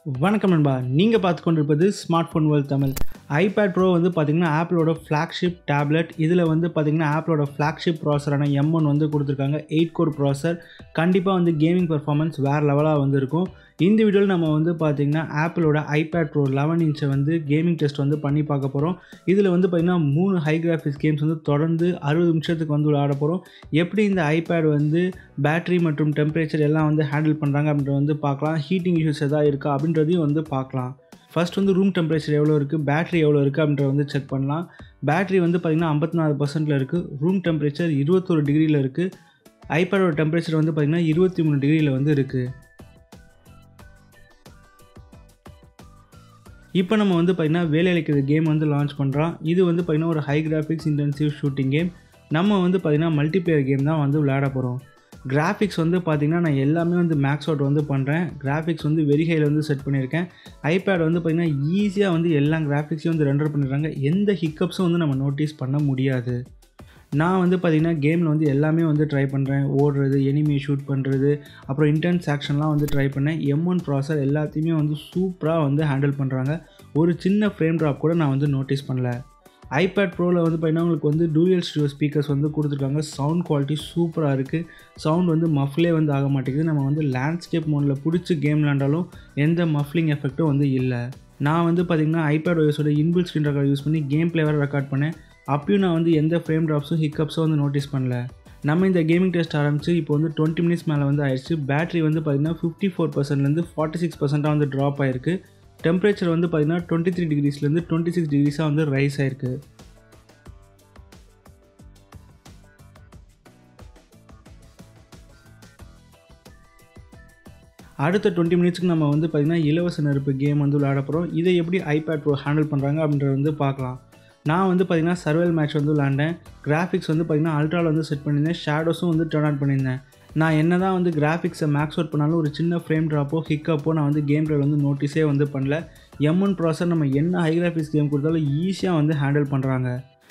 வணக்கம் நண்பா நீங்கள் பார்த்து கொண்டிருப்பது smartphone world Tamil iPad pro வந்து பார்த்திங்கன்னா ஆப்பிளோட ஃப்ளாக்ஷிப் டேப்லெட் இதில் வந்து பார்த்திங்கன்னா ஆப்பிளோட ஃப்ளாக்ஷிப் ப்ராசரான எம் ஒன் வந்து கொடுத்துருக்காங்க எயிட் கோர் ப்ராசர் கண்டிப்பாக வந்து கேமிங் பர்ஃபார்மன்ஸ் வேறு லெவலாக வந்து இருக்கும் இந்த வீடியோவில் நம்ம வந்து பார்த்திங்கன்னா ஆப்பிளோட ஐபேட் ப்ரோ லெவன் இன்ச்சை வந்து கேமிங் டெஸ்ட் வந்து பண்ணி பார்க்க போகிறோம் இதில் வந்து பார்த்திங்கன்னா மூணு ஹை கிராஃபிக்ஸ் கேம்ஸ் வந்து தொடர்ந்து அறுபது நிமிஷத்துக்கு வந்து விளையாட போகிறோம் எப்படி இந்த ஐபேட் வந்து பேட்டரி மற்றும் டெம்பரேச்சர் எல்லாம் வந்து ஹேண்டில் பண்ணுறாங்க அப்படின்றத வந்து பார்க்கலாம் ஹீட்டிங் இஷ்யூஸ் எதாவது இருக்கா அப்படின்றதையும் வந்து பார்க்கலாம் ஃபர்ஸ்ட் வந்து ரூம் டெம்பரேச்சர் எவ்வளோ இருக்குது பேட்டரி எவ்வளோ இருக்குது அப்படின்றத வந்து செக் பண்ணலாம் பேட்டரி வந்து பார்த்திங்கன்னா ஐம்பத்தி நாலு பர்சன்ட்டில் இருக்குது ரூம் டெம்பரேச்சர் இருபத்தொரு டிகிரியில் இருக்குது ஐபேடோட டெம்பரேச்சர் வந்து பார்த்திங்கன்னா இருபத்தி மூணு டிகிரியில் வந்து இருக்குது இப்போ நம்ம வந்து பார்த்திங்கன்னா வேலை அளிக்கிற கேம் வந்து லான்ச் பண்ணுறோம் இது வந்து பார்த்திங்கன்னா ஒரு high graphics intensive shooting game நம்ம வந்து பார்த்திங்கன்னா மல்டிப்ளேயர் கேம் தான் வந்து விளையாட போகிறோம் கிராஃபிக்ஸ் வந்து பார்த்திங்கன்னா நான் எல்லாமே வந்து மேக்ஸ் அவுட் வந்து பண்ணுறேன் கிராஃபிக்ஸ் வந்து வெரி ஹையில் வந்து செட் பண்ணியிருக்கேன் ஐபேட் வந்து பார்த்திங்கன்னா ஈஸியாக வந்து எல்லா கிராஃபிக்ஸையும் வந்து ரெண்டர் பண்ணிடுறாங்க எந்த ஹிக்கப்ஸும் வந்து நம்ம நோட்டீஸ் பண்ண முடியாது நான் வந்து பார்த்திங்கன்னா கேமில் வந்து எல்லாமே வந்து ட்ரை பண்ணுறேன் ஓடுறது எனிமே ஷூட் பண்ணுறது அப்புறம் இன்டென்ஸ் ஆக்ஷன்லாம் வந்து ட்ரை பண்ணேன் எம் ஒன் ப்ராசர் எல்லாத்தையுமே வந்து சூப்பராக வந்து ஹேண்டில் பண்ணுறாங்க ஒரு சின்ன ஃப்ரேம் ட்ராப் கூட நான் வந்து நோட்டீஸ் பண்ணல ஐபேட் ப்ரோவில் வந்து பார்த்திங்கன்னா உங்களுக்கு வந்து டூயல் ஸ்டூடியோ ஸ்பீக்கர்ஸ் வந்து கொடுத்துருக்காங்க சவுண்ட் குவாலிட்டி சூப்பராக இருக்குது சவுண்ட் வந்து மஃப்லே வந்து ஆக மாட்டேங்குது நம்ம வந்து லேண்ட்ஸ்கேப் மோடில் பிடிச்சி கேம் விளாண்டாலும் எந்த மஃப்லிங் எஃபெக்ட்டும் வந்து இல்லை நான் வந்து பார்த்திங்கன்னா ஐபேட் ஓஎஸோட இன்பில் ஸ்க்ரீன் ரெக்கார்ட் யூஸ் பண்ணி கேம் பிளே வர ரெக்கார்ட் பண்ணேன் அப்பயும் நான் வந்து எந்த ஃப்ரேம் ட்ராப்ஸும் ஹிக்கப்ஸும் வந்து நோட்டீஸ் பண்ணல நம்ம இந்த கேமிங் டெஸ்ட் ஆரம்பிச்சு இப்போ வந்து டுவெண்ட்டி மினிட்ஸ் மேலே வந்து ஆயிடுச்சு பேட்டரி வந்து பார்த்திங்கன்னா ஃபிஃப்டி ஃபோர் பர்சன்ட்லேருந்து ஃபார்ட்டி சிக்ஸ் பர்சென்ட்டாக வந்து ட்ராப் ஆயிருக்கு டெம்பரேச்சர் வந்து பார்த்திங்கன்னா டுவெண்ட்டி த்ரீ டிகிரிஸ்லேருந்து டுவெண்ட்டி சிக்ஸ் டிகிரிஸாக வந்து ரைஸ் ஆயிருக்கு அடுத்த டுவெண்ட்டி மினிட்ஸ்க்கு நம்ம வந்து பார்த்திங்கன்னா இலவச நெருப்பு கேம் வந்து விளையாட போகிறோம் இதை எப்படி ஐபேட் ப்ரோ ஹேண்டில் பண்ணுறாங்க அப்படின்றத வந்து பார்க்கலாம் நான் வந்து பார்த்திங்கன்னா சர்வேல் மேட்ச் வந்து விளாண்டேன் கிராஃபிக்ஸ் வந்து பார்த்திங்கன்னா அல்ட்ராவில் வந்து செட் பண்ணியிருந்தேன் ஷேடோஸும் வந்து டர்ன் ஆட் பண்ணியிருந்தேன் நான் என்ன தான் வந்து கிராஃபிக்ஸை மேக்ஸ் அவுட் பண்ணாலும் ஒரு சின்ன ஃப்ரேம் ட்ராப்போ ஹிக்கப்போ நான் வந்து கேம் பிளேயில் வந்து நோட்டீஸே வந்து பண்ணல எம் ஒன் ப்ராசர் நம்ம என்ன ஹை கிராஃபிக்ஸ் கேம் கொடுத்தாலும் ஈஸியாக வந்து ஹேண்டில் பண்ணுறாங்க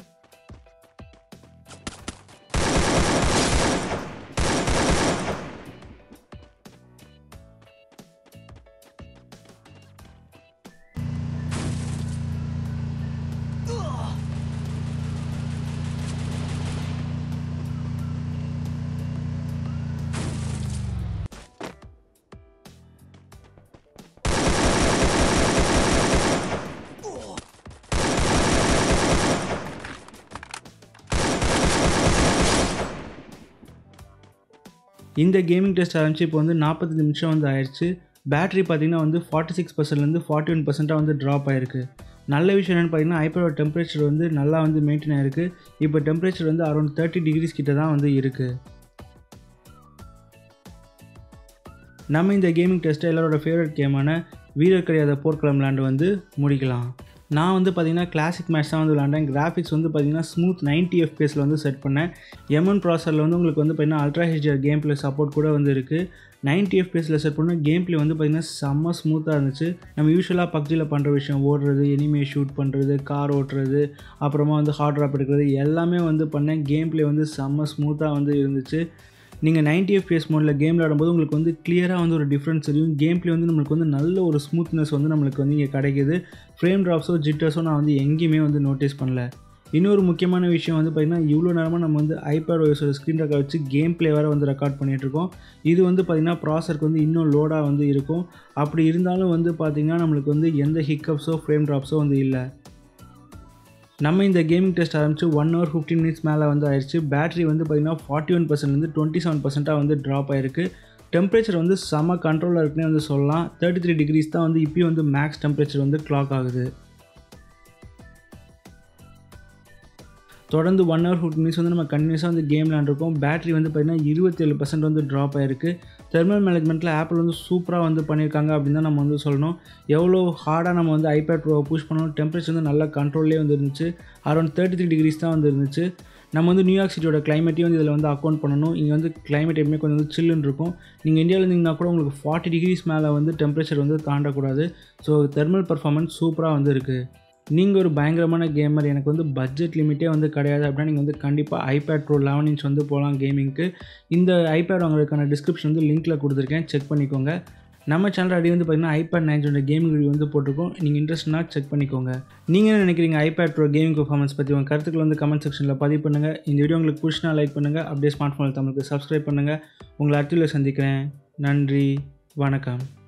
இந்த கேமிங் டெஸ்ட் ஆரம்பிச்சு இப்போ வந்து நாற்பத்தஞ்சு நிமிஷம் வந்து ஆயிடுச்சு பேட்டரி பார்த்திங்கன்னா வந்து ஃபார்ட்டி சிக்ஸ் பர்சன்ட்லேருந்து ஃபார்ட்டி ஒன் பர்சென்ட்டாக வந்து ட்ராப் ஆயிருக்கு நல்ல விஷயம் என்னென்னு பார்த்தீங்கன்னா ஐபேடோட டெம்பரேச்சர் வந்து நல்லா வந்து மெயின்டைன் ஆயிருக்கு இப்போ டெம்பரேச்சர் வந்து அரௌண்ட் தேர்ட்டி டிகிரிஸ் கிட்ட தான் வந்து இருக்குது நம்ம இந்த கேமிங் டெஸ்ட்டை எல்லாரோட ஃபேவரட் கேமான வீரர் கிடையாத போர்க்களம் விளாண்டு வந்து முடிக்கலாம் நான் வந்து பார்த்திங்கன்னா கிளாசிக் மேட்ச் தான் வந்து விளாண்டேன் கிராஃபிக்ஸ் வந்து பார்த்திங்கன்னா ஸ்மூத் நைன்ட்டி எஃப்பிஎஸில் வந்து செட் பண்ணேன் எம்என் ப்ராசரில் வந்து உங்களுக்கு வந்து பார்த்திங்கன்னா ultra HDR game play support கூட வந்து இருக்குது நைன்ட்டி எஃப்பிஎஸில் செட் பண்ண கேம் பிளே வந்து பார்த்திங்கன்னா செம்ம ஸ்மூத்தாக இருந்துச்சு நம்ம யூஸ்வலாக பப்ஜியில் பண்ணுற விஷயம் ஓடுறது எனிமே ஷூட் பண்ணுறது கார் ஓட்டுறது அப்புறமா வந்து ஹார்ட் ட்ராப் எடுக்கிறது எல்லாமே வந்து பண்ணேன் கேம் பிளே வந்து செம்ம ஸ்மூத்தாக வந்து இருந்துச்சு நீங்கள் நைன்டி எஃப்பிஎஸ் மோடில் கேம் விளாடும்போது உங்களுக்கு வந்து கிளியராக வந்து ஒரு டிஃப்ரென்ஸ் தெரியும் கேம் பிளே வந்து நம்மளுக்கு வந்து நல்ல ஒரு ஸ்மூத்னஸ் வந்து நம்மளுக்கு வந்து இங்கே கிடைக்கிது ஃப்ரேம் ட்ராப்ஸோ ஜிட்டர்ஸோ நான் வந்து எங்கேயுமே வந்து நோட்டீஸ் பண்ணல இன்னொரு முக்கியமான விஷயம் வந்து பார்த்திங்கன்னா இவ்வளோ நேரமாக நம்ம வந்து ஐபேட் ஓஎஸோட ஸ்க்ரீன் ரெக்கார்ட் வச்சு கேம் பிளே வர வந்து ரெக்கார்ட் பண்ணிகிட்ருக்கோம் இது வந்து பார்த்திங்கன்னா ப்ராசருக்கு வந்து இன்னும் லோடாக வந்து இருக்கும் அப்படி இருந்தாலும் வந்து பார்த்திங்கன்னா நம்மளுக்கு வந்து எந்த ஹிக்கப்ஸோ ஃப்ரேம் ட்ராப்ஸோ வந்து இல்லை நம்ம இந்த கேமிங் டெஸ்ட் ஆரம்பிச்சு ஒன் ஹவர் ஃபிஃப்டின் மினிட்ஸ் மேலே வந்து ஆயிடுச்சு பேட்டரி வந்து பார்த்திங்கன்னா ஃபார்ட்டி ஒன் பர்சன்ட்லேருந்து டுவெண்ட்டி செவன் பர்சென்ட்டாக வந்து ட்ராப் ஆயிருக்கு டெம்பரேச்சர் வந்து செம கண்ட்ரோலாக இருக்குன்னே வந்து சொல்லலாம் தேர்ட்டி த்ரீ டிகிரிஸ் தான் வந்து இப்போயும் வந்து மேக்ஸ் டெம்பரேச்சர் வந்து கிளாக் ஆகுது தொடர்ந்து ஒன் ஹவர் ஃபிஃப்டி மினிட்ஸ் வந்து நம்ம கண்டினியூஸாக வந்து கேம் விளாண்டுருக்கோம் பேட்டரி வந்து பார்த்திங்கன்னா இருபத்தேழு பர்சன்ட் வந்து ட்ராப் ஆயிருக்கு தெர்மல் மேனேஜ்மெண்ட்டில் ஆப்பிள் வந்து சூப்பராக வந்து பண்ணியிருக்காங்க அப்படின்னு தான் நம்ம வந்து சொல்லணும் எவ்வளோ ஹார்டாக நம்ம வந்து ஐபேட் ப்ரோ புஷ் பண்ணணும் டெம்பரேச்சர் வந்து நல்லா கண்ட்ரோல்லே வந்து இருந்துச்சு அரௌண்ட் தேர்ட்டி த்ரீ டிகிரிஸ் தான் வந்து இருந்துச்சு நம்ம வந்து நியூயார்க் சிட்டியோட கிளைமேட்டையும் வந்து இதில் வந்து அக்கௌண்ட் பண்ணணும் இங்கே வந்து கிளைமேட் எப்பவுமே கொஞ்சம் வந்து சில்லுன்னு இருக்கும் நீங்கள் இந்தியாவில் இருந்தீங்கன்னா கூட உங்களுக்கு ஃபார்ட்டி டிகிரிஸ் மேலே வந்து டெம்பரேச்சர் வந்து தாண்டக்கூடாது ஸோ தெர்மல் பர்ஃபார்மன்ஸ் சூப்பராக வந்து இருக்குது நீங்கள் ஒரு பயங்கரமான கேமர் எனக்கு வந்து பட்ஜெட் லிமிட்டே வந்து கிடையாது அப்படின்னா நீங்கள் வந்து கண்டிப்பாக ஐபேட் ப்ரோ லெவன் இன்ச் வந்து போகலாம் கேமிங்க்கு இந்த ஐபேட் வாங்குறதுக்கான டிஸ்கிரிப்ஷன் வந்து லிங்க்கில் கொடுத்துருக்கேன் செக் பண்ணிக்கோங்க நம்ம சேனல் அடி வந்து பார்த்தீங்கன்னா ஐபேட் நைன்ஸோட கேமிங் வீடியோ வந்து போட்டிருக்கோம் நீங்கள் இன்ட்ரெஸ்ட்னா செக் பண்ணிக்கோங்க நீங்கள் என்ன நினைக்கிறீங்க ஐபேட் ப்ரோ கேமிங் பர்ஃபார்மன்ஸ் பற்றி உங்கள் கருத்துக்கள் வந்து கமெண்ட் செக்ஷனில் பதிவு பண்ணுங்கள் இந்த வீடியோ உங்களுக்கு பிடிச்சினா லைக் பண்ணுங்கள் அப்படியே ஸ்மார்ட் ஃபோனில் தமிழுக்கு சப்ஸ்கிரைப் பண்ணுங்கள் உங்களை அடுத்த சந்திக்கிறேன் நன்றி வணக்கம்